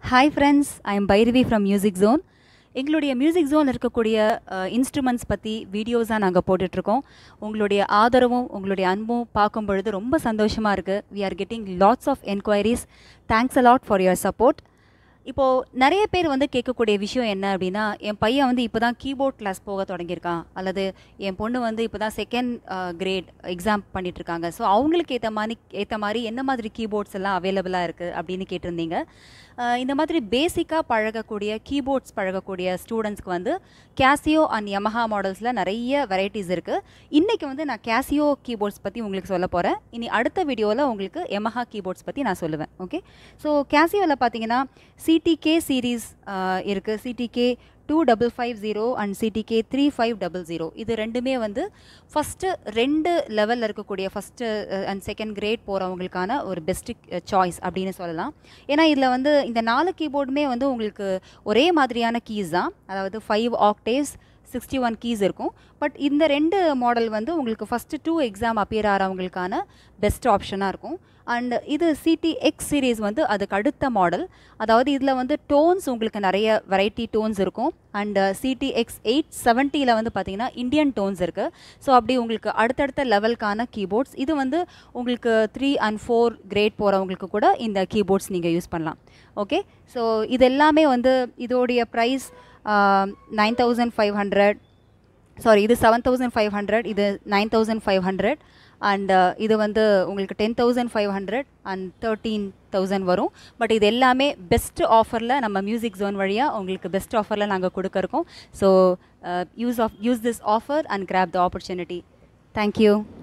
hi friends I am Bhairavi from music zone எங்களுடைய music ஜோனில் இருக்கக்கூடிய இன்ஸ்ட்ருமெண்ட்ஸ் பற்றி வீடியோஸாக நாங்கள் போட்டுட்ருக்கோம் உங்களுடைய ஆதரவும் உங்களுடைய அன்பும் பார்க்கும் பொழுது ரொம்ப சந்தோஷமாக இருக்குது we are getting lots of enquiries thanks a lot for your support இப்போது நிறைய பேர் வந்து கேட்கக்கூடிய விஷயம் என்ன அப்படின்னா என் பையன் வந்து இப்போ தான் கீபோர்ட் கிளாஸ் போக தொடங்கியிருக்கான் அல்லது என் பொண்ணு வந்து இப்போ தான் செகண்ட் கிரேட் எக்ஸாம் பண்ணிகிட்ருக்காங்க ஸோ அவங்களுக்கு ஏற்ற மாதிரி ஏற்ற மாதிரி என்ன மாதிரி கீபோர்ட்ஸ் எல்லாம் அவைலபிளாக இருக்குது அப்படின்னு கேட்டிருந்தீங்க அஹ் இந்த மாதிரி பேசிக்காக பழகக்கூடிய கீபோர்ட்ஸ் பழகக்கூடிய ஸ்டூடெண்ட்ஸ்க்கு வந்து கேசியோ அண்ட் யமஹா மாடல்ஸில் நிறைய வெரைட்டிஸ் இருக்குது இன்றைக்கி வந்து நான் கேசியோ கீபோர்ட்ஸ் பற்றி உங்களுக்கு சொல்ல போகிறேன் இனி அடுத்த வீடியோவில் உங்களுக்கு யமஹா கீபோர்ட்ஸ் பற்றி நான் சொல்லுவேன் ஓகே ஸோ கேசியோவில் பார்த்தீங்கன்னா சிடிகே சீரீஸ் இருக்குது CTK two double five zero and CTK three five double zero இது ரெண்டுமே வந்து ஃபஸ்ட்டு ரெண்டு லெவலில் இருக்கக்கூடிய ஃபஸ்ட்டு அண்ட் செகண்ட் கிரேட் போகிறவங்களுக்கான ஒரு பெஸ்ட்டு சாய்ஸ் அப்படின்னு சொல்லலாம் ஏன்னா இதில் வந்து இந்த நாலு கீபோர்டுமே வந்து உங்களுக்கு ஒரே மாதிரியான கீஸ் தான் அதாவது five octaves sixty one keys இருக்கும் பட் இந்த ரெண்டு மாடல் வந்து உங்களுக்கு ஃபஸ்ட்டு டூ எக்ஸாம் அப்பியர் ஆகிறவங்களுக்கான பெஸ்ட் ஆப்ஷனாக இருக்கும் அண்ட் இது சிடி எக்ஸ் சீரீஸ் வந்து அதுக்கு அடுத்த மாடல் அதாவது இதில் வந்து டோன்ஸ் உங்களுக்கு நிறைய வெரைட்டி டோன்ஸ் இருக்கும் அண்ட் சிடி எக்ஸ் எயிட் செவன்ட்டியில் வந்து பார்த்தீங்கன்னா இந்தியன் டோன்ஸ் இருக்குது ஸோ அப்படி உங்களுக்கு அடுத்தடுத்த லெவலுக்கான கீபோர்ட்ஸ் இது வந்து உங்களுக்கு த்ரீ அண்ட் ஃபோர் கிரேட் போகிறவங்களுக்கு கூட இந்த கீபோர்ட்ஸ் நீங்கள் யூஸ் பண்ணலாம் ஓகே ஸோ இது எல்லாமே வந்து இதோடைய price nine thousand five hundred sorry இது செவன் தௌசண்ட் ஃபைவ் ஹண்ட்ரட் இது nine thousand five hundred and இது வந்து உங்களுக்கு ten thousand five hundred and thirteen thousand வரும் பட் இது எல்லாமே பெஸ்ட் ஆஃபரில் நம்ம மியூசிக் ஜோன் வழியாக உங்களுக்கு பெஸ்ட் ஆஃபரில் நாங்கள் கொடுக்க இருக்கோம் so use of use this offer and grab the opportunity thank you